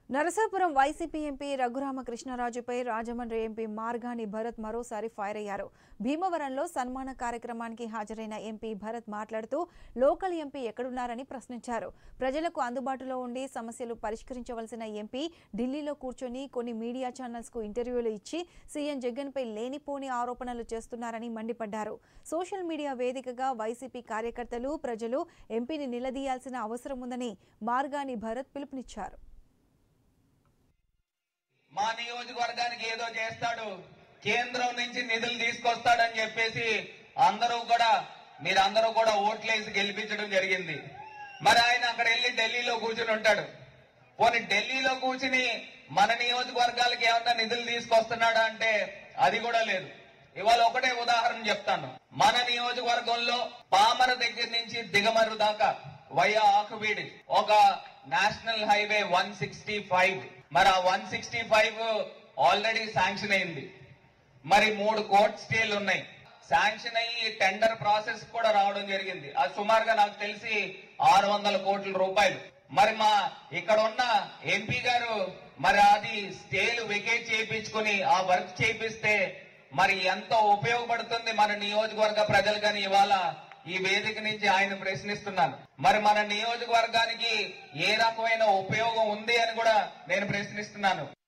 Narasapuram YCP MP రఘురామకృష్ణరాజుపై Rajahmundry MP Margani Bharat మరోసారి fire అయ్యారు భీమవరంలో సన్మాన కార్యక్రమానికి హాజరైన ఎంపీ భరత్ మాట్లాడుతూ లోకల్ ఎంపీ ఎక్కడున్నారని ప్రశ్నించారు ప్రజలకు అందుబాటులో ఉండి సమస్యలు పరిష్కరించవలసిన ఎంపీ ఢిల్లీలో కూర్చొని కొన్ని మీడియా ఛానల్స్ కు ఇంటర్వ్యూలు ఇచ్చి సీఎం జగన్పై లేనిపోని ఆరోపణలు చేస్తున్నారని మండిపడ్డారు సోషల్ మీడియా వేదికగా వైసీపీ కార్యకర్తలు ప్రజలు ఎంపీని నిలదీయాల్సిన అవసరం ఉందని మార్గాని భరత్ పిలుపునిచ్చారు మా నియోజకవర్గానికి ఏదో చేస్తాడు కేంద్రం నుంచి నిధులు తీసుకొస్తాడని చెప్పేసి అందరూ కూడా మీరందరూ కూడా ఓట్లేసి గెలిపించడం జరిగింది మరి ఆయన అక్కడ వెళ్ళి ఢిల్లీలో కూర్చుని ఉంటాడు పోనీ ఢిల్లీలో కూర్చుని మన నియోజకవర్గాలకి ఏమన్నా నిధులు తీసుకొస్తున్నాడా అంటే అది కూడా లేదు ఇవాళ ఒకటే ఉదాహరణ చెప్తాను మన నియోజకవర్గంలో పామర దగ్గర నుంచి దిగమరు దాకా వయా ఆకువీడి ఒక national highway one sixty five మరి ఆ one sixty five already sanction అయింది మరి మూడు కోర్ట్ స్టేలు ఉన్నాయి శాంక్షన్ అయ్యి టెండర్ ప్రాసెస్ కూడా రావడం జరిగింది అది సుమారుగా నాకు తెలిసి ఆరు వందల కోట్ల రూపాయలు మరి మా ఇక్కడ ఉన్న ఎంపీ గారు మరి అది స్టేలు వెకేట్ చేయించుకుని ఆ వర్క్ చేపిస్తే మరి ఎంతో ఉపయోగపడుతుంది మన నియోజకవర్గ ప్రజలు కానీ ఇవాళ ఈ వేదిక నుంచి ఆయన ప్రశ్నిస్తున్నాను మరి మన నియోజకవర్గానికి ఏ రకమైన ఉపయోగం ఉంది అని కూడా నేను ప్రశ్నిస్తున్నాను